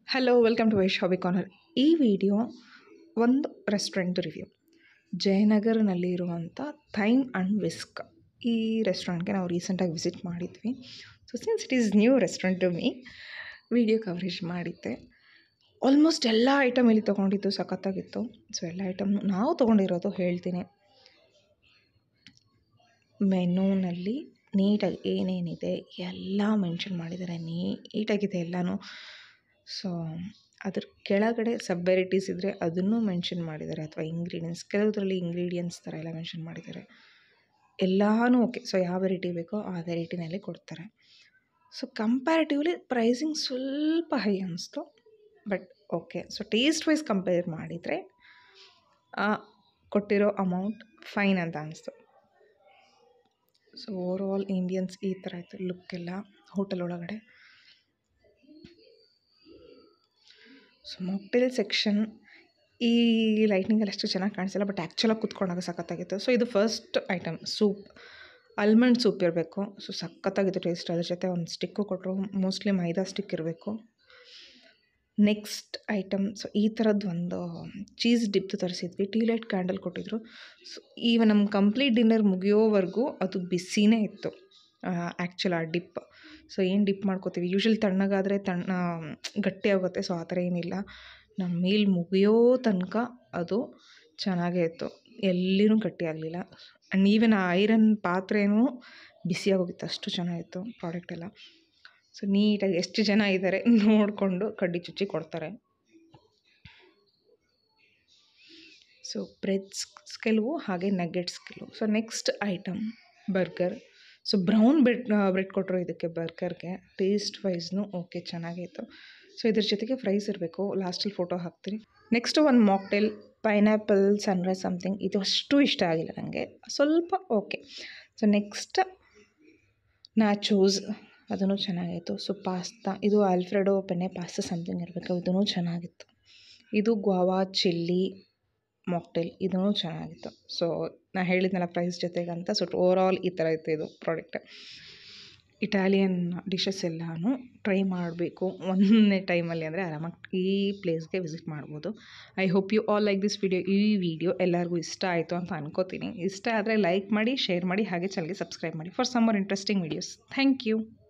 hello welcome to Vaish hobby corner ಈ video ಒಂದು restaurant review ಜಯನಗರ್ನಲ್ಲಿ ಇರುವಂಥ ಥೈಮ್ ಆ್ಯಂಡ್ ವಿಸ್ಕ್ ಈ ರೆಸ್ಟೋರೆಂಟ್ಗೆ ನಾವು ರೀಸೆಂಟಾಗಿ ವಿಸಿಟ್ ಮಾಡಿದ್ವಿ so since it is new restaurant to me video coverage ಮಾಡಿದ್ದೆ ಆಲ್ಮೋಸ್ಟ್ ಎಲ್ಲ ಐಟಮ್ ಇಲ್ಲಿ ತೊಗೊಂಡಿದ್ದು ಸಖತ್ತಾಗಿತ್ತು ಸೊ ಎಲ್ಲ ಐಟಮ್ ನಾವು ತೊಗೊಂಡಿರೋದು ಹೇಳ್ತೀನಿ ಮೆನೂನಲ್ಲಿ ನೀಟಾಗಿ ಏನೇನಿದೆ ಎಲ್ಲ ಮೆನ್ಷನ್ ಮಾಡಿದ್ದಾರೆ ನೀಟಾಗಿದೆ ಎಲ್ಲನೂ ಸೊ ಅದ್ರ ಕೆಳಗಡೆ ಸಬ್ ವೆರೈಟೀಸ್ ಇದ್ದರೆ ಅದನ್ನು ಮೆನ್ಷನ್ ಮಾಡಿದ್ದಾರೆ ಅಥವಾ ಇಂಗ್ರೀಡಿಯೆಂಟ್ಸ್ ಕೆಲವುದರಲ್ಲಿ ಇಂಗ್ರೀಡಿಯೆಂಟ್ಸ್ ಥರ ಎಲ್ಲ ಮೆನ್ಷನ್ ಮಾಡಿದ್ದಾರೆ ಎಲ್ಲನೂ ಓಕೆ ಸೊ ಯಾವ ವೆರೈಟಿ ಬೇಕೋ ಆ ವೆರೈಟಿನಲ್ಲಿ ಕೊಡ್ತಾರೆ ಸೊ ಕಂಪ್ಯಾರಿಟಿವ್ಲಿ ಪ್ರೈಸಿಂಗ್ ಸ್ವಲ್ಪ ಹೈ ಅನ್ನಿಸ್ತು but okay so taste wise compare ಮಾಡಿದರೆ ಕೊಟ್ಟಿರೋ ಅಮೌಂಟ್ ಫೈನ್ ಅಂತ ಅನಿಸ್ತು ಸೊ ಓವರ್ ಆಲ್ ಇಂಡಿಯನ್ಸ್ ಈ ಥರ ಇತ್ತು ಲುಕ್ ಎಲ್ಲ ಹೋಟೆಲ್ ಒಳಗಡೆ ಸೊ ಮೊಕ್ಟೇಲ್ ಸೆಕ್ಷನ್ ಈ ಲೈಟ್ನಿಂಗಲ್ಲಿ ಅಷ್ಟು ಚೆನ್ನಾಗಿ ಕಾಣಿಸಿಲ್ಲ ಬಟ್ ಆ್ಯಕ್ಚುಲಾಗಿ ಕುತ್ಕೊಂಡಾಗ ಸಖತ್ತಾಗಿತ್ತು ಸೊ ಇದು first item soup almond soup ಇರಬೇಕು ಸೊ ಸಖತ್ತಾಗಿತ್ತು ಟೇಸ್ಟ್ ಅದ್ರ ಜೊತೆ ಒಂದು ಸ್ಟಿಕ್ಕು ಕೊಟ್ಟರು ಮೋಸ್ಟ್ಲಿ ಮೈದಾ ಸ್ಟಿಕ್ ಇರಬೇಕು ನೆಕ್ಸ್ಟ್ ಐಟಮ್ ಸೊ ಈ ಥರದ್ದು ಒಂದು ಚೀಸ್ ಡಿಪ್ ತರಿಸಿದ್ವಿ ಟೀ ಲೈಟ್ ಕ್ಯಾಂಡಲ್ ಕೊಟ್ಟಿದ್ರು ಸೊ ಈವನ್ ನಮ್ಮ ಕಂಪ್ಲೀಟ್ ಡಿನ್ನರ್ ಮುಗಿಯೋವರೆಗೂ ಅದು ಬಿಸಿನೇ ಇತ್ತು ಆ್ಯಕ್ಚುಲ್ ಆ ಡಿಪ್ ಸೊ ಏನು ಡಿಪ್ ಮಾಡ್ಕೋತೀವಿ ಯೂಶ್ವಲಿ ತಣ್ಣಗಾದರೆ ತಣ್ಣ ಗಟ್ಟಿ ಆಗುತ್ತೆ ಸೊ ಆ ಥರ ಏನಿಲ್ಲ ನಮ್ಮ ಮೀಲ್ ಮುಗಿಯೋ ತನಕ ಅದು ಚೆನ್ನಾಗೇ ಇತ್ತು ಎಲ್ಲಿನೂ ಗಟ್ಟಿ ಆಗಲಿಲ್ಲ ಆ್ಯಂಡ್ ಈವನ್ ಆ ಐರನ್ ಪಾತ್ರೆನೂ ಬಿಸಿಯಾಗೋಗಿತ್ತು ಅಷ್ಟು ಚೆನ್ನಾಗಿತ್ತು ಪ್ರಾಡಕ್ಟ್ ಎಲ್ಲ ಸೊ ನೀಟಾಗಿ ಎಷ್ಟು ಜನ ಇದ್ದಾರೆ ನೋಡಿಕೊಂಡು ಕಡ್ಡಿ ಚುಚ್ಚಿ ಕೊಡ್ತಾರೆ ಸೊ ಬ್ರೆಡ್ಸ್ ಕೆಲವು ಹಾಗೆ ನಗ್ಗೆಟ್ಸ್ ಕೆಲವು so next item burger so brown bread bread ಕೊಟ್ಟರು ಇದಕ್ಕೆ ಬರ್ಗರ್ಗೆ ಟೇಸ್ಟ್ ವೈಸ್ನು ಓಕೆ ಚೆನ್ನಾಗಿತ್ತು ಸೊ ಇದ್ರ ಜೊತೆಗೆ ಫ್ರೈಸ್ ಇರಬೇಕು ಲಾಸ್ಟಲ್ಲಿ ಫೋಟೋ ಹಾಕ್ತೀನಿ ನೆಕ್ಸ್ಟು ಒಂದು ಮಾಕ್ಟೇಲ್ ಪೈನಾಪಲ್ ಸನ್ರೈಸ್ ಸಮಥಿಂಗ್ ಇದು ಅಷ್ಟು ಇಷ್ಟ ಆಗಿಲ್ಲ ನನಗೆ ಸ್ವಲ್ಪ ಓಕೆ ಸೊ ನೆಕ್ಸ್ಟ್ ನ್ಯಾಚೋಸ್ ಅದೂ ಚೆನ್ನಾಗಿತ್ತು ಸೊ ಪಾಸ್ತಾ ಇದು ಆಲ್ಫ್ರೆಡೋ ಪೆನ್ನೆ ಪಾಸ್ತಾ ಸಮಥಿಂಗ್ ಇರಬೇಕು ಇದೂ ಚೆನ್ನಾಗಿತ್ತು ಇದು ಗ್ವಾವಾ ಚಿಲ್ಲಿ ಮಾಕ್ಟೇಲ್ ಇದೂ ಚೆನ್ನಾಗಿತ್ತು ಸೊ ನಾ ಹೇಳಿದ್ನಲ್ಲ ಪ್ರೈಸ್ ಜೊತೆಗೆ ಅಂತ ಸೊ ಓವರ್ ಆಲ್ ಈ ಥರ ಇತ್ತು ಇದು ಪ್ರಾಡಕ್ಟ್ ಇಟಾಲಿಯನ್ ಡಿಶಸ್ ಎಲ್ಲನೂ ಟ್ರೈ ಮಾಡಬೇಕು ಒಂದನೇ ಟೈಮಲ್ಲಿ ಅಂದರೆ ಆರಾಮಾಗಿ ಈ ಪ್ಲೇಸ್ಗೆ ವಿಸಿಟ್ ಮಾಡ್ಬೋದು I hope you all like this video ಈ ವಿಡಿಯೋ ಎಲ್ಲರಿಗೂ ಇಷ್ಟ ಆಯಿತು ಅಂತ ಅನ್ಕೋತೀನಿ ಇಷ್ಟ ಆದರೆ ಲೈಕ್ ಮಾಡಿ ಶೇರ್ ಮಾಡಿ ಹಾಗೆ ಚಾನಲ್ಗೆ ಸಬ್ಸ್ಕ್ರೈಬ್ ಮಾಡಿ for some more interesting videos thank you